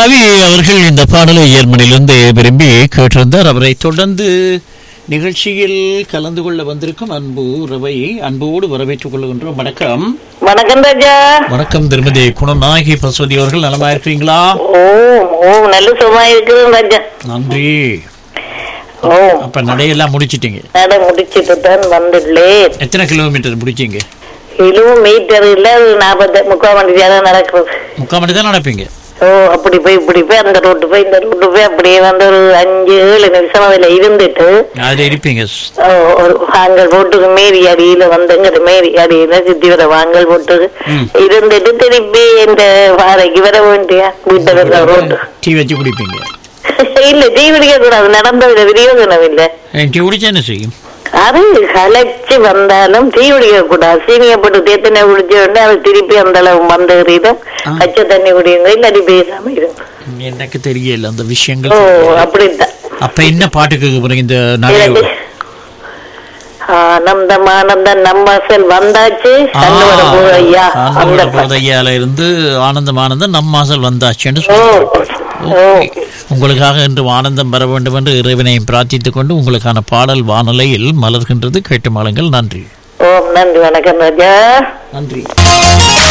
ரவி அவர்கள் இந்த பாடலை ஏர்மனிலிருந்து விரும்பி கேட்டிருந்தார் அவரை தொடர்ந்து நிகழ்ச்சியில் கலந்து கொள்ள வந்திருக்கும் அன்பு ரவை அன்போடு வரவேற்றுக் கொள்கின்றோம் வணக்கம் வணக்கம் ராஜா வணக்கம் திருமதி குணநாயகி பசுவதி அவர்கள் நலமா இருக்கிறீங்களா ஓ ஓ நல்ல சுகமா இருக்குது ராஜா நன்றி ஓ அப்ப நடையெல்லாம் முடிச்சிட்டீங்க நட முடிச்சிட்டு தான் வந்துள்ளேன் எத்தனை கிலோமீட்டர் முடிச்சீங்க கிலோமீட்டர் இல்ல நாற்பத்தி முக்கால் மணி நேரம் நடக்கிறது முக்கால் மணி தான் நடப்பீங்க ஓ அப்படி போய் இப்படி போய் அந்த ரோட்டு போய் இந்த ரோட்டு போய் அப்படியே வந்து ஒரு அஞ்சு ஏழு நிமிஷம் அதுல இருந்துட்டு அதுல இருப்பீங்க ஓ, ஒரு வாங்கல் போட்டுக்கு மேரி அடியில வந்துங்கிற மேரி அடியில சுத்தி வர வாங்கல் போட்டுக்கு ம். இருந்துட்டு திருப்பி இந்த பாறைக்கு வர வேண்டிய வீட்டை வர ரோட்டு டீ வச்சு குடிப்பீங்க இல்ல டீ குடிக்க கூடாது நடந்தது விரியோஜனம் இல்ல டீ குடிச்சா என்ன செய்யும் அது கலைச்சு வந்தாலும் டீ குடிக்க கூடாது சீனியை போட்டு தேத்தனை குடிச்ச உடனே அது திருப்பி அந்த அளவு வந்து எறியும் ஆ. பச்சை தண்ணி குடியுங்க இல்லாட்டி பேசாம இருக்கும் எனக்கு தெரியல அந்த ஓ விஷயங்கள் அப்படித்தான் அப்ப என்ன பாட்டு கேட்க போறீங்க இந்த நடைய எனக்கு ஆனந்தம் ஆனந்தம் நம்ம செல் வந்தாச்சு கண்ணோட போ ஐயா அந்த பா- போதையால இருந்து ஆனந்தம் ஆனந்தம் நம் மாசல் வந்தாச்சுன்னு ஓ சொல்லுங்க ஓ உங்களுக்காக இன்று ஆனந்தம் பெற வேண்டும் என்று இறைவனை பிரார்த்தித்துக் கொண்டு உங்களுக்கான பாடல் வானலையில் மலர்கின்றது கேட்டு மாளுங்கள் நன்றி ஓம் நன்றி வணக்கம் ராஜா நன்றி